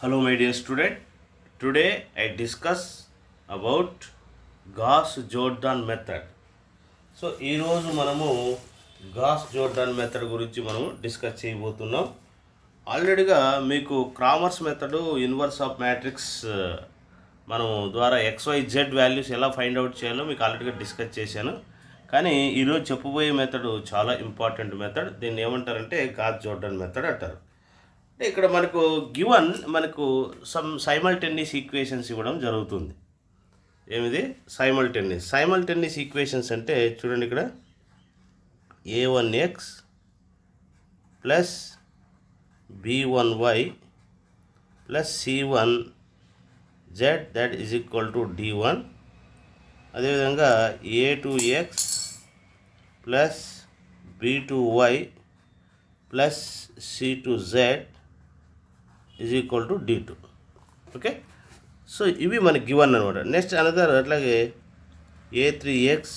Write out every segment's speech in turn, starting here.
Hello, my dear student. Today I discuss about Gauss Jordan method. So ఈరోజు మనము gas Jordan method గురించి మనము discuss చేయబోతున్నాం ఆల్రెడీగా మీకు Cramer's method inverse of matrix మనం ద్వారా ఎక్స్వై జెడ్ వాల్యూస్ ఎలా ఫైండ్ అవుట్ చేయాలో మీకు ఆల్రెడీగా డిస్కస్ చేశాను కానీ ఈరోజు చెప్పబోయే మెథడ్ చాలా ఇంపార్టెంట్ మెథడ్ దీన్ని ఏమంటారంటే గాస్ జోర్డాన్ మెథడ్ అంటారు అంటే ఇక్కడ మనకు గివన్ మనకు సమ్ సైమల్టెన్నిస్ ఈక్వేషన్స్ ఇవ్వడం జరుగుతుంది ఏమిది సైమల్టెన్నిస్ సైమల్టెన్నిస్ ఈక్వేషన్స్ అంటే చూడండి ఇక్కడ a one x plus b one y plus c one z that is equal to d one అదేవిధంగా a two x plus b two y plus c two z is equal to d two okay so ఇవి మనకి given అనమాట next another అట్లాగే a three x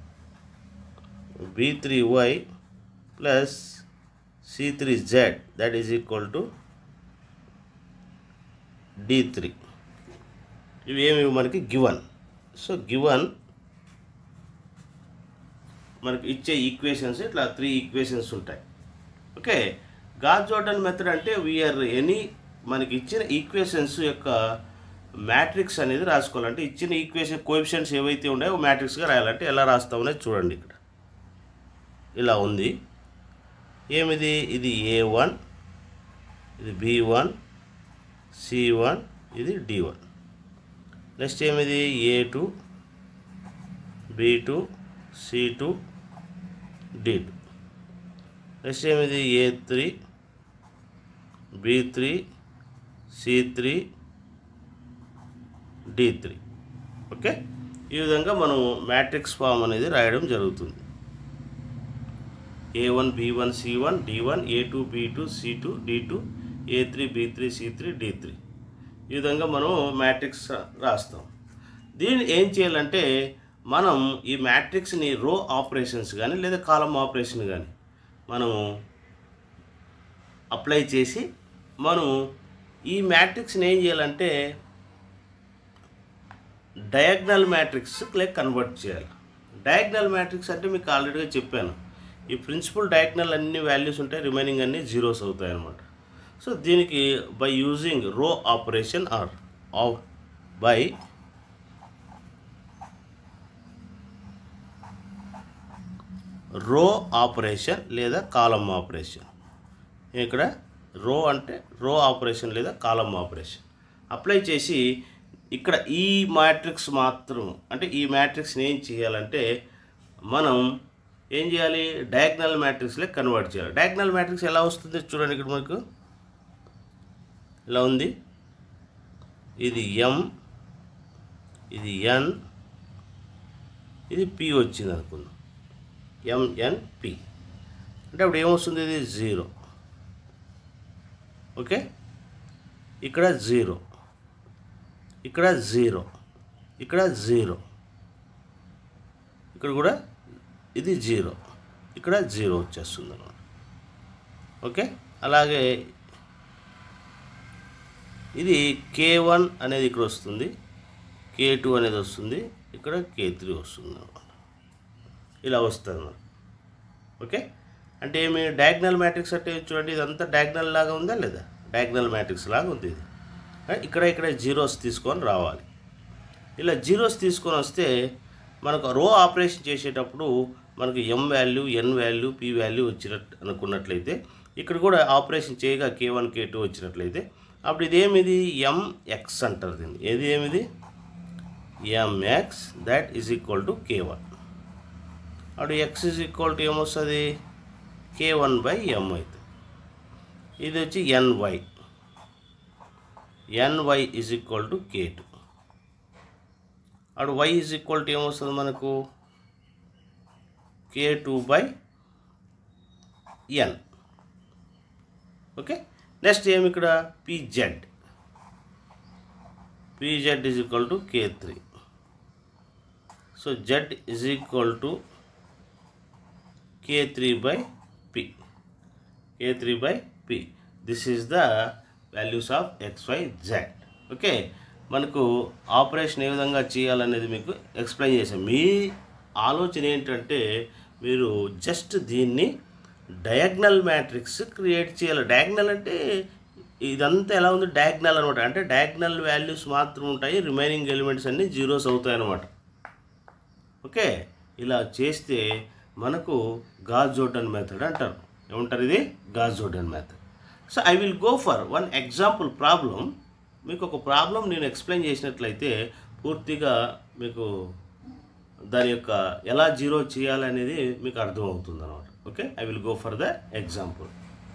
b three y plus c three z that is equal to d three ఇవి ఏమి మనకి given so given మనకి ఇచ్చే equations ఇట్లా త్రీ ఈక్వేషన్స్ ఉంటాయి ఓకే గాజ్ జోర్డన్ మెథడ్ అంటే వీఆర్ ఎనీ మనకి ఇచ్చిన ఈక్వేషన్స్ యొక్క మ్యాట్రిక్స్ అనేది రాసుకోవాలంటే ఇచ్చిన ఈక్వేషన్ కోఎఫిషియన్స్ ఏవైతే ఉన్నాయో మ్యాట్రిక్స్గా రాయాలంటే ఎలా రాస్తామనేది చూడండి ఇక్కడ ఇలా ఉంది ఏమిది ఇది ఏ వన్ ఇది బి వన్ సి వన్ ఇది డి వన్ నెక్స్ట్ ఏమిది a two b two c two d two next ఏమిది a three b three c three d three okay ఈ విధంగా మనం మ్యాట్రిక్స్ ఫామ్ అనేది రాయడం జరుగుతుంది a one b one c one d one a two b two c two d two a three b three c three d three ఈ విధంగా మనం matrix రాస్తాం దీన్ని ఏం చేయాలంటే మనం ఈ మ్యాట్రిక్స్ని రో ఆపరేషన్స్ కానీ లేదా కాలం ఆపరేషన్ కానీ మనము అప్లై చేసి మనం ఈ మ్యాట్రిక్స్ని ఏం చేయాలంటే డయాగ్నల్ మ్యాట్రిక్స్ లైక్ కన్వర్ట్ చేయాలి డయాగ్నల్ మ్యాట్రిక్స్ అంటే మీకు ఆల్రెడీగా చెప్పాను ఈ ప్రిన్సిపల్ డయాగ్నల్ అన్ని వాల్యూస్ ఉంటాయి రిమైనింగ్ అన్ని జీరోస్ అవుతాయి అన్నమాట సో దీనికి by using row operation or of by row operation లేదా కాలమ్ ఆపరేషన్ ఇక్కడ రో అంటే రో ఆపరేషన్ లేదా కాలమ్ ఆపరేషన్ అప్లై చేసి ఇక్కడ ఈ మ్యాట్రిక్స్ మాత్రం అంటే ఈ మ్యాట్రిక్స్ని ఏం చేయాలంటే మనం ఏం చేయాలి డయాగ్నల్ మ్యాట్రిక్స్లో కన్వర్ట్ చేయాలి డయాగ్నల్ మ్యాట్రిక్స్ ఎలా వస్తుంది చూడండి ఇక్కడ మనకు ఇలా ఉంది ఇది ఎం ఇది ఎన్ ఇది పి వచ్చింది అనుకుందాం ఎంఎన్పి అంటే అప్పుడు ఏమొస్తుంది ఇది జీరో ఓకే ఇక్కడ జీరో ఇక్కడ జీరో ఇక్కడ జీరో ఇక్కడ కూడా ఇది జీరో ఇక్కడ జీరో వచ్చేస్తుంది అనమాట ఓకే అలాగే ఇది కే వన్ అనేది ఇక్కడ వస్తుంది కే టూ అనేది వస్తుంది ఇక్కడ కే త్రీ వస్తుంది అనమాట ఇలా వస్తుంది మనకు ఓకే అంటే ఏమి డయాగ్నల్ మ్యాట్రిక్స్ అంటే చూడండి ఇదంతా డయాగ్నల్ లాగా ఉందా లేదా డయాగ్నల్ మ్యాట్రిక్స్ లాగా ఉంది ఇది ఇక్కడ ఇక్కడ జీరోస్ తీసుకొని రావాలి ఇలా జీరోస్ తీసుకొని వస్తే మనకు రో ఆపరేషన్ చేసేటప్పుడు మనకు m value n value p value వచ్చినట్టు అనుకున్నట్లయితే ఇక్కడ కూడా ఆపరేషన్ చేయగా కే వన్ కే టూ వచ్చినట్లయితే అప్పుడు ఇదేమిది ఎంఎక్స్ అంటారు దీన్ని ఏది ఏమిది m x that is equal to k one అప్పుడు ఎక్స్ ఈజ్ ఈక్వల్ టు ఏమొస్తుంది కే వన్ బై ఎం అవుతుంది ఇది వచ్చి n y n y is equal to k two అప్పుడు వై ఈజ్ ఈక్వల్ టు ఏమొస్తుంది మనకు k two by n okay next ఏమి ఇక్కడ p z p z is equal to k three so z is equal to k3 by p k3 by p this is the values of X why z okay మనకు operation ఏ విధంగా చేయాలనేది మీకు explain చేశాను మీ ఆలోచన ఏంటంటే మీరు జస్ట్ దీన్ని డయాగ్నల్ మ్యాట్రిక్స్ క్రియేట్ చేయాలి డయాగ్నల్ అంటే ఇదంతా ఎలా ఉంది డయాగ్నల్ అనమాట అంటే డయాగ్నల్ వాల్యూస్ మాత్రం ఉంటాయి రిమైనింగ్ ఎలిమెంట్స్ అన్నీ జీరోస్ అవుతాయి అన్నమాట ఓకే ఇలా చేస్తే మనకు గాజ్ జోర్డన్ మెథడ్ అంటారు ఏమంటారు ఇది Gauss Jordan method so I will go for one example problem మీకు ఒక ప్రాబ్లం నేను ఎక్స్ప్లెయిన్ చేసినట్లయితే పూర్తిగా మీకు దాని యొక్క ఎలా జీరో చేయాలనేది మీకు అర్థమవుతుంది అనమాట okay I will go for the example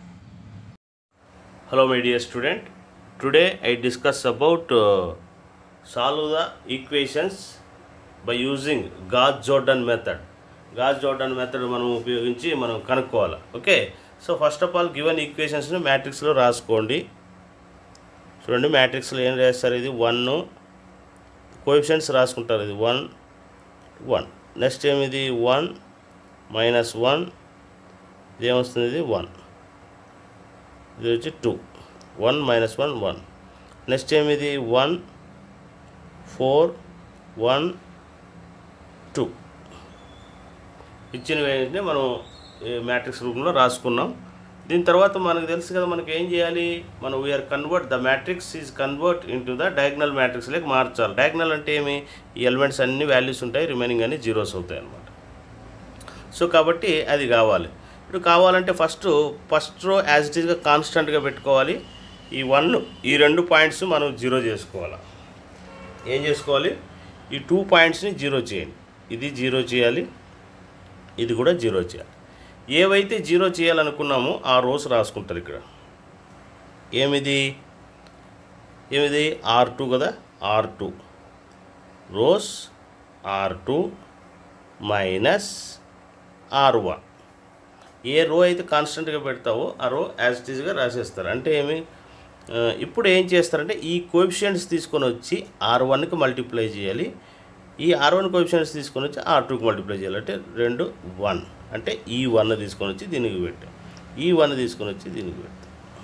Hello my dear student. Today I discuss about uh, solve the equations by using Gauss Jordan method. Gauss Jordan method మనం ఉపయోగించి మనం కనుక్కోవాలి okay so first of all given ఈక్వేషన్స్ని మ్యాట్రిక్స్లో రాసుకోండి చూడండి మ్యాట్రిక్స్లో ఏం రాస్తారు ఇది వన్ కోఎఫిషియన్స్ రాసుకుంటారు ఇది వన్ వన్ నెక్స్ట్ ఏమిది వన్ మైనస్ వన్ ఇదేమొస్తుంది ఇది వన్ ఇది వచ్చి two one minus one one next ఏమిది వన్ ఫోర్ వన్ టూ ఇచ్చిన వెంటనే మనం మ్యాట్రిక్స్ రూపంలో రాసుకున్నాం దీని తర్వాత మనకు తెలుసు కదా మనకి ఏం చేయాలి మనం we are convert the matrix is convert into the diagonal మ్యాట్రిక్స్లోకి మార్చాలి డయాగ్నల్ అంటే ఏమి ఈ ఎలిమెంట్స్ అన్ని వాల్యూస్ ఉంటాయి రిమైనింగ్ అన్ని జీరోస్ అవుతాయి అన్నమాట సో కాబట్టి అది కావాలి ఇప్పుడు కావాలంటే first first row as it ఈస్గా కాన్స్టెంట్గా పెట్టుకోవాలి ఈ వన్ ఈ రెండు పాయింట్స్ మనం జీరో చేసుకోవాలి ఏం చేసుకోవాలి ఈ టూ పాయింట్స్ని జీరో చేయండి ఇది జీరో చేయాలి ఇది కూడా జీరో చేయాలి ఏవైతే జీరో చేయాలనుకున్నామో ఆ రోస్ రాసుకుంటారు ఇక్కడ ఏమిది ఏమిది ఆర్ టూ కదా r two rows r two minus r one ఏ రో అయితే కాన్స్టెంట్గా పెడతావో ఆ రో యాజ్ ఇట్ ఈజ్గా రాసేస్తారు అంటే ఏమి ఆ, ఇప్పుడు ఏం చేస్తారంటే ఈ కోఎఫిషియంట్స్ తీసుకొని వచ్చి ఆర్ వన్కి మల్టిప్లై చేయాలి ఈ ఆర్ వన్ కోఎఫిషియంట్స్ తీసుకొని వచ్చి ఆర్ టూకి మల్టిప్లై చేయాలి అంటే రెండు వన్ అంటే ఈ వన్ తీసుకొని వచ్చి దీనికి పెట్టాం ఈ వన్ తీసుకొని వచ్చి దీనికి పెట్టాం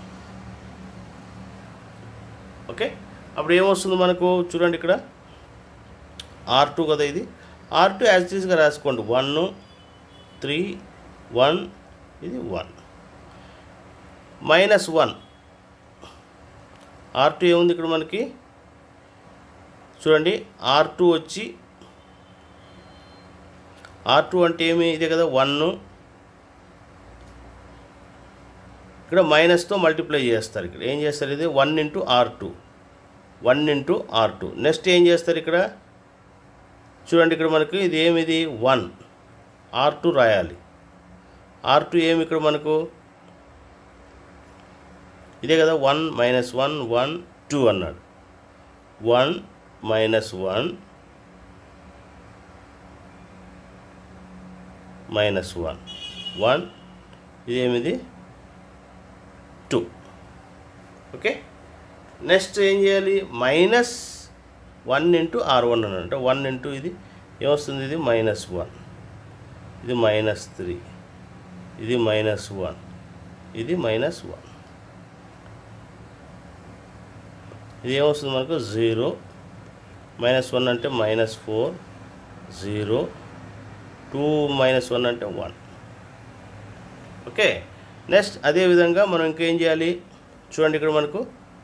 ఓకే అప్పుడు ఏమొస్తుంది మనకు చూడండి ఇక్కడ ఆర్ టూ కదా ఇది ఆర్ టూ యాజ్ టీస్గా రాసుకోండి వన్ త్రీ వన్ ఇది one minus one r two ఏముంది ఇక్కడ మనకి చూడండి ఆర్ టూ వచ్చి ఆర్ టూ అంటే ఏమి ఇదే కదా వన్ ఇక్కడ మైనస్తో మల్టిప్లై చేస్తారు ఇక్కడ ఏం చేస్తారు ఇది one into r two one into r two next ఏం చేస్తారు ఇక్కడ చూడండి ఇక్కడ మనకు ఇది ఏమిది వన్ ఆర్ టూ రాయాలి ఆర్ టూ ఏమి ఇక్కడ మనకు ఇదే కదా one minus one one two అన్నాడు one minus one minus one one ఇదేమిది టూ ఓకే నెక్స్ట్ ఏం చేయాలి minus one into r one అని అంటే వన్ ఇంటూ ఇది ఏమొస్తుంది ఇది మైనస్ వన్ ఇది మైనస్ త్రీ ఇది మైనస్ వన్ ఇది మైనస్ వన్ ఇది ఏమొస్తుంది మనకు జీరో మైనస్ వన్ అంటే minus four zero two minus one అంటే వన్ ఓకే నెక్స్ట్ అదేవిధంగా మనం ఇంకేం చేయాలి చూడండి ఇక్కడ మనకు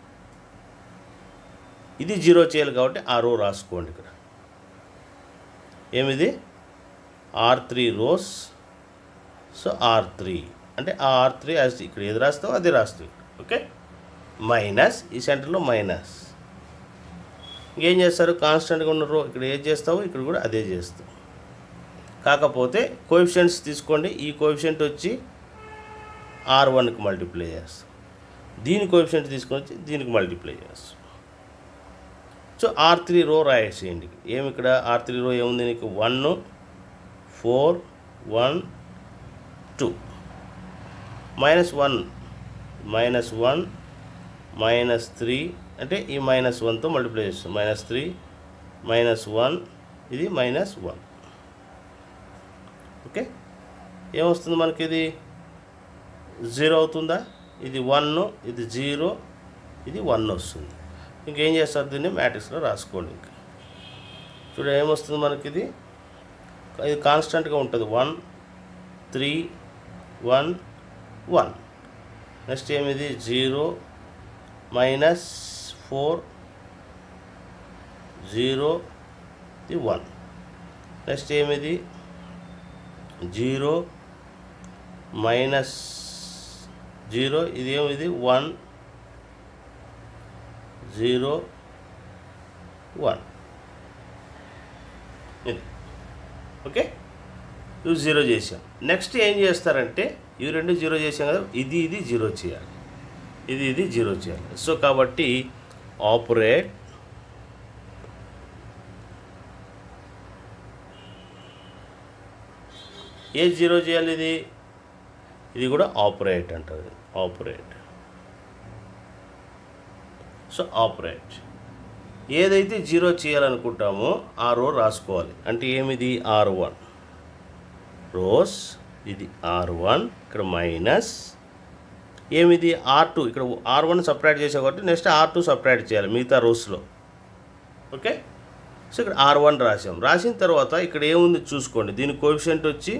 ఇది జీరో చేయాలి కాబట్టి ఆ రో రాసుకోండి ఇక్కడ ఏమిది r three rows so r three అంటే ఆ ఆర్ త్రీ యాజ్ ఇక్కడ ఏది రాస్తావు అది రాస్తావు ఓకే మైనస్ ఈ సెంటర్లో మైనస్ ఇంకేం చేస్తారు కాన్స్టెంట్గా ఉన్న రో ఇక్కడ ఏది చేస్తావో ఇక్కడ కూడా అదే చేస్తావు కాకపోతే కోఎఫిషియంట్స్ తీసుకోండి ఈ కోఎఫిషియంట్ వచ్చి ఆర్ వన్కి మల్టిప్లై చేస్తాం దీని కోఎఫిషియంట్ తీసుకొని వచ్చి దీనికి మల్టిప్లై చేస్తాం సో ఆర్ త్రీ రో రాయేసేయండి ఏమి ఇక్కడ ఆర్ త్రీ రో ఏముంది నీకు one four one two minus one minus one minus three అంటే ఈ మైనస్ వన్తో మల్టిప్లై చేస్తాం మైనస్ త్రీ మైనస్ వన్ ఇది మైనస్ వన్ ఓకే ఏమొస్తుంది మనకి ఇది జీరో అవుతుందా ఇది వన్ ఇది జీరో ఇది వన్ వస్తుంది ఇంకేం చేస్తారు దీన్ని మ్యాట్రిక్స్లో రాసుకోండి ఇంకా చూడ ఏమొస్తుంది మనకి ఇది ఇది కాన్స్టెంట్గా ఉంటుంది one three one one next ఏమిది జీరో మైనస్ ఫోర్ జీరో ఇది వన్ నెక్స్ట్ ఏమిది జీరో మైనస్ జీరో ఇది ఏమిది వన్ జీరో వన్ ఇది ఓకే ఇవి జీరో చేసాం నెక్స్ట్ ఏం చేస్తారంటే ఇవి రెండు జీరో చేసాం కదా ఇది ఇది జీరో చేయాలి ఇది ఇది జీరో చేయాలి సో కాబట్టి ఆపరేట్ ఏ జీరో చేయాలి ఇది ఇది కూడా ఆపరేట్ అంటుంది ఆపరేట్ సో ఆపరేట్ ఏదైతే జీరో చేయాలనుకుంటామో ఆ రో రాసుకోవాలి అంటే ఏమిది ఆర్ వన్ రోస్ ఇది ఆర్ వన్ ఇక్కడ మైనస్ ఏమిది ఆర్ టూ ఇక్కడ ఆర్ వన్ సపరేట్ చేసాం కాబట్టి నెక్స్ట్ ఆర్ టూ సపరేట్ చేయాలి మిగతా రోస్లో ఓకే సో ఇక్కడ ఆర్ వన్ రాసాం రాసిన తర్వాత ఇక్కడ ఏముంది చూసుకోండి దీని కోఎఫిషియంట్ వచ్చి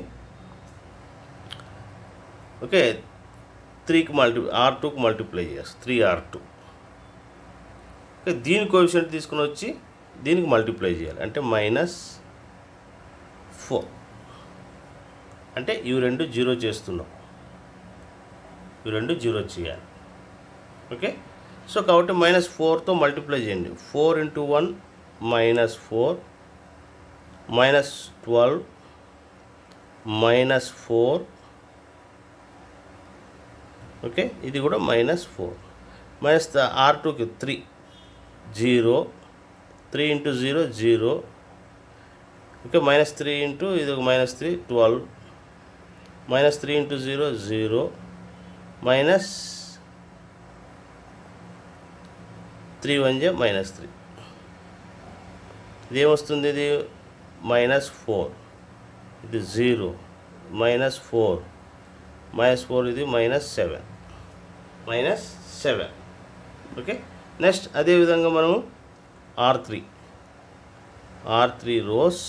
ఓకే త్రీకి మల్టీ ఆర్ టూకి మల్టిప్లై చేస్తాం త్రీ ఆర్ టూ ఓకే దీని కోఎఫిషియంట్ తీసుకుని వచ్చి దీనికి మల్టిప్లై చేయాలి అంటే మైనస్ ఫోర్ అంటే ఇవి రెండు జీరో చేస్తున్నాం ఇవి రెండు జీరో చేయాలి ఓకే సో కాబట్టి మైనస్ ఫోర్తో మల్టిప్లై చేయండి four into one minus four minus twelve minus four okay ఇది కూడా మైనస్ ఫోర్ మైనస్ ఆర్ టూకి three zero three into zero zero okay minus three into ఇది ఒక minus three twelve minus three into zero zero minus three one j minus three ఇది ఏమొస్తుంది ఇది minus four ఇది zero minus four minus four ఇది minus seven minus seven okay next అదేవిధంగా మనము r three r three rows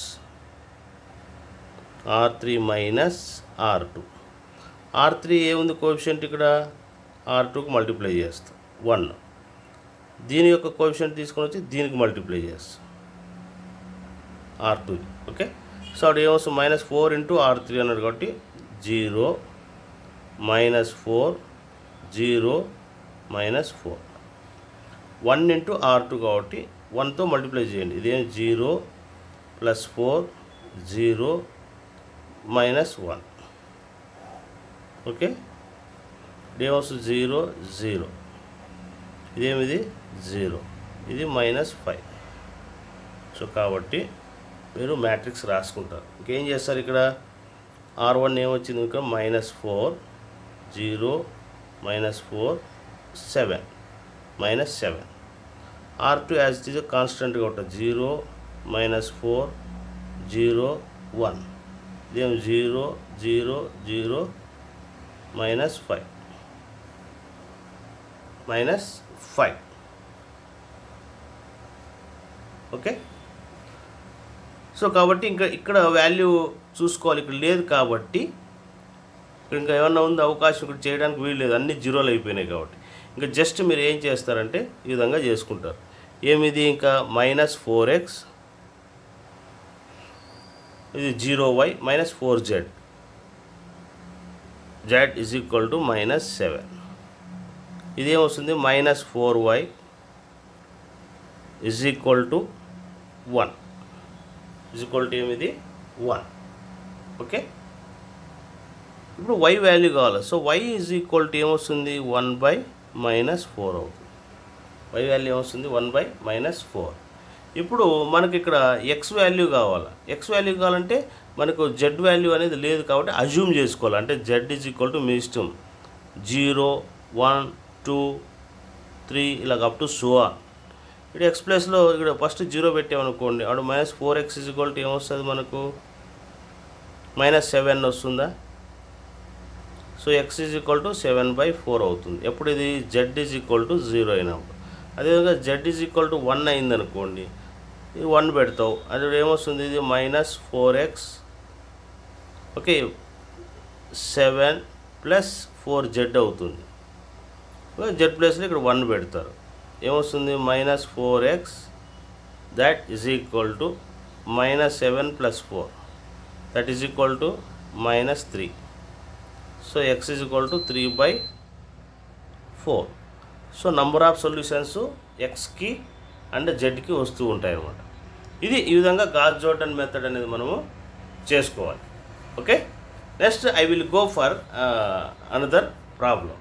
r three minus r two r three ఏముంది coefficient ఇక్కడ r టూకి మల్టిప్లై చేస్తాం వన్ దీని యొక్క కోఎఫిషియంట్ తీసుకొని వచ్చి దీనికి మల్టిప్లై చేస్తాం ఆర్ టూ ఓకే సో అక్కడ ఏమొస్తుంది minus four into r three అన్నాడు కాబట్టి zero minus four zero minus four one into r two కాబట్టి వన్తో మల్టిప్లై చేయండి ఇదేం zero plus four zero minus one okay ఇదేమొస్తుంది జీరో జీరో ఇదేమిది జీరో ఇది మైనస్ ఫైవ్ సో కాబట్టి మీరు మ్యాట్రిక్స్ రాసుకుంటారు ఇంకేం చేస్తారు ఇక్కడ ఆర్ వన్ ఏమొచ్చింది ఇక్కడ minus four zero minus four seven minus seven r two as it is కాన్స్టెంట్గా ఉంటుంది zero minus four zero one ఇదేం zero zero zero minus five minus five okay so కాబట్టి ఇంకా ఇక్కడ వాల్యూ చూసుకోవాలి ఇక్కడ లేదు కాబట్టి ఇక్కడ ఇంకా ఏమన్నా ఉంది అవకాశం ఇక్కడ చేయడానికి వీలు లేదు అన్ని జీరోలు అయిపోయినాయి కాబట్టి ఇంకా జస్ట్ మీరు ఏం చేస్తారంటే ఈ విధంగా చేసుకుంటారు ఏమిది ఇంకా మైనస్ ఫోర్ ఎక్స్ ఇది zero y minus four z z is equal to minus seven ఇదేమొస్తుంది minus four y is equal to one is equal to ఏమిది వన్ ఓకే ఇప్పుడు వై వాల్యూ కావాలి so y is equal to ఏమొస్తుంది one by minus four అవుతుంది y value ఏమొస్తుంది one by minus four ఇప్పుడు మనకి ఇక్కడ ఎక్స్ వాల్యూ కావాలి ఎక్స్ వాల్యూ కావాలంటే మనకు జెడ్ వాల్యూ అనేది లేదు కాబట్టి అజ్యూమ్ చేసుకోవాలి అంటే జెడ్ ఈజ్ ఈక్వల్ టు మీ ఇష్టం జీరో వన్ టూ త్రీ ఇలాగ అప్ టు షువా ఇక్కడ ఎక్స్ ప్లస్లో ఇక్కడ ఫస్ట్ జీరో పెట్టామనుకోండి అప్పుడు minus four x is equal to ఏమొస్తుంది మనకు మైనస్ సెవెన్ వస్తుందా so x is equal to seven by four అవుతుంది ఎప్పుడు ఇది z is equal to zero అయినప్పుడు అదేవిధంగా z is equal to one అయిందనుకోండి ఇది వన్ పెడతావు అది ఏమొస్తుంది ఇది minus four X okay seven plus four z అవుతుంది జెడ్ ప్లస్లో ఇక్కడ వన్ పెడతారు ఏమొస్తుంది minus four x that is equal to minus seven plus four that is equal to minus three so x is equal to three by four so number of solutions ఎక్స్కి and జెడ్కి వస్తూ ఉంటాయి అన్నమాట ఇది ఈ విధంగా గాజ్ జోర్డన్ మెథడ్ అనేది మనము చేసుకోవాలి okay next I will go for another problem